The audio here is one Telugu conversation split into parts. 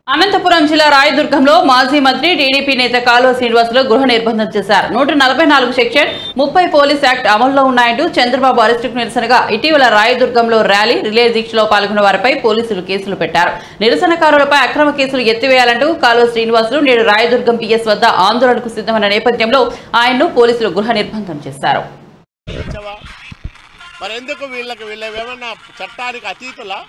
అనంతపురం జిల్లా రాయదుర్గంలో మాజీ మంత్రి టీడీపీ నేత కాలువ శ్రీనివాసులు గృహ నిర్బంధం చేశారు నూట నలభై నాలుగు సెక్షన్ ముప్పై పోలీస్ యాక్ట్ అమల్లో ఉన్నాయంటూ చంద్రబాబు అరెస్టుకు నిరసనగా ఇటీవల రాయదుర్గంలో ర్యాలీ రిలే దీక్షలో పాల్గొన్న వారిపై పోలీసులు కేసులు పెట్టారు నిరసనకారులపై అక్రమ కేసులు ఎత్తివేయాలంటూ కాలువ శ్రీనివాసులు నేడు రాయదుర్గం పిఎస్ వద్ద ఆందోళనకు సిద్ధమైన నేపథ్యంలో ఆయన్ను పోలీసులు గృహ నిర్బంధం చేశారు ఇచ్చావా మరి ఎందుకు వీళ్ళకి వీళ్ళవేమన్నా చట్టానికి అతీతులా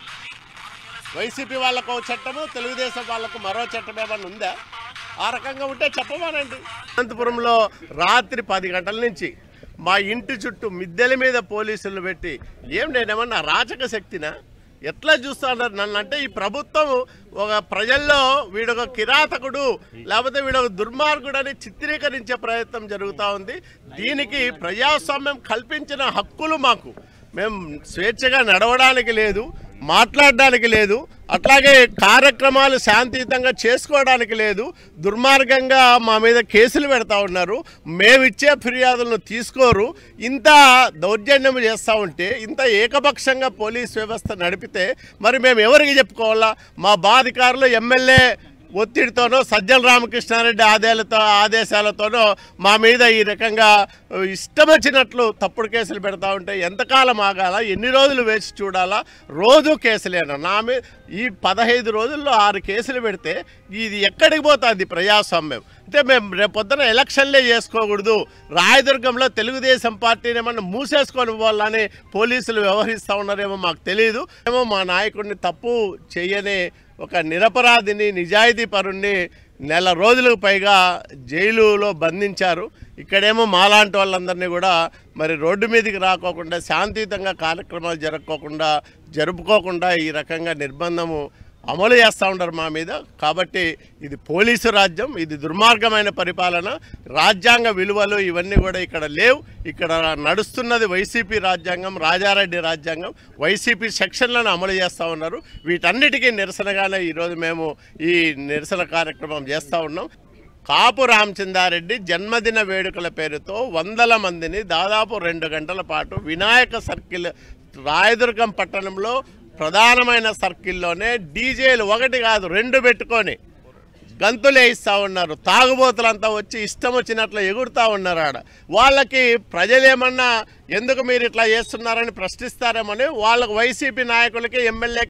వైసీపీ వాళ్ళకు ఒక చట్టము తెలుగుదేశం వాళ్ళకు మరో చట్టం ఏమన్నా ఉందా ఆ రకంగా ఉంటే చెప్పమానండి అనంతపురంలో రాత్రి పది గంటల నుంచి మా ఇంటి చుట్టూ మిద్దెల మీద పోలీసులు పెట్టి ఏం నేనేమన్నా రాచక శక్తినా ఎట్లా చూస్తున్నారు నన్ను అంటే ఈ ప్రభుత్వం ఒక ప్రజల్లో వీడొక కిరాతకుడు లేకపోతే వీడొక దుర్మార్గుడు అని చిత్రీకరించే ప్రయత్నం జరుగుతూ ఉంది దీనికి ప్రజాస్వామ్యం కల్పించిన హక్కులు మాకు మేము స్వేచ్ఛగా నడవడానికి లేదు మాట్లాడడానికి లేదు అట్లాగే కార్యక్రమాలు శాంతియుతంగా చేసుకోవడానికి లేదు దుర్మార్గంగా మా మీద కేసులు పెడతా ఉన్నారు మేమిచ్చే ఫిర్యాదులను తీసుకోరు ఇంత దౌర్జన్యం చేస్తూ ఉంటే ఇంత ఏకపక్షంగా పోలీస్ వ్యవస్థ నడిపితే మరి మేము ఎవరికి చెప్పుకోవాలా మా బాధికారులు ఎమ్మెల్యే ఒత్తిడితోనో సజ్జల రామకృష్ణారెడ్డి ఆదేశాలతో ఆదేశాలతోనో మా మీద ఈ రకంగా ఇష్టం వచ్చినట్లు తప్పుడు కేసులు పెడతా ఉంటే ఎంతకాలం ఆగాల ఎన్ని రోజులు వేచి చూడాలా రోజు కేసులేనా నా మీద ఈ పదహైదు రోజుల్లో ఆరు కేసులు పెడితే ఇది ఎక్కడికి పోతుంది ప్రజాస్వామ్యం అంటే మేము రేపొద్దున ఎలక్షన్లే చేసుకోకూడదు రాయదుర్గంలో తెలుగుదేశం పార్టీని ఏమన్నా మూసేసుకొని పోవాలని పోలీసులు వ్యవహరిస్తూ ఉన్నారేమో మాకు తెలియదు ఏమో మా నాయకుడిని తప్పు చేయని ఒక నిరపరాధిని నిజాయితీ పరుణ్ణి నెల రోజులకు పైగా జైలులో బంధించారు ఇక్కడేమో మాలాంటి వాళ్ళందరినీ కూడా మరి రోడ్డు మీదకి రాకోకుండా శాంతియుతంగా కార్యక్రమాలు జరగకోకుండా జరుపుకోకుండా ఈ రకంగా నిర్బంధము అమలు చేస్తూ ఉంటారు మా మీద కాబట్టి ఇది పోలీసు రాజ్యం ఇది దుర్మార్గమైన పరిపాలన రాజ్యాంగ విలువలు ఇవన్నీ కూడా ఇక్కడ లేవు ఇక్కడ నడుస్తున్నది వైసీపీ రాజ్యాంగం రాజారెడ్డి రాజ్యాంగం వైసీపీ సెక్షన్లను అమలు చేస్తూ ఉన్నారు వీటన్నిటికీ నిరసనగానే ఈరోజు మేము ఈ నిరసన కార్యక్రమం చేస్తూ ఉన్నాం కాపు రామచందారెడ్డి జన్మదిన వేడుకల పేరుతో వందల మందిని దాదాపు రెండు గంటల పాటు వినాయక సర్కిల్ రాయదుర్గం పట్టణంలో ప్రధానమైన సర్కిల్లోనే డీజేలు ఒకటి కాదు రెండు పెట్టుకొని గంతులు వేయిస్తూ ఉన్నారు తాగుబోతులంతా వచ్చి ఇష్టం వచ్చినట్లు ఎగురుతూ ఉన్నారు ఆడ వాళ్ళకి ప్రజలేమన్నా ఎందుకు మీరు ఇట్లా చేస్తున్నారని ప్రశ్నిస్తారేమని వాళ్ళకు వైసీపీ నాయకులకి ఎమ్మెల్యే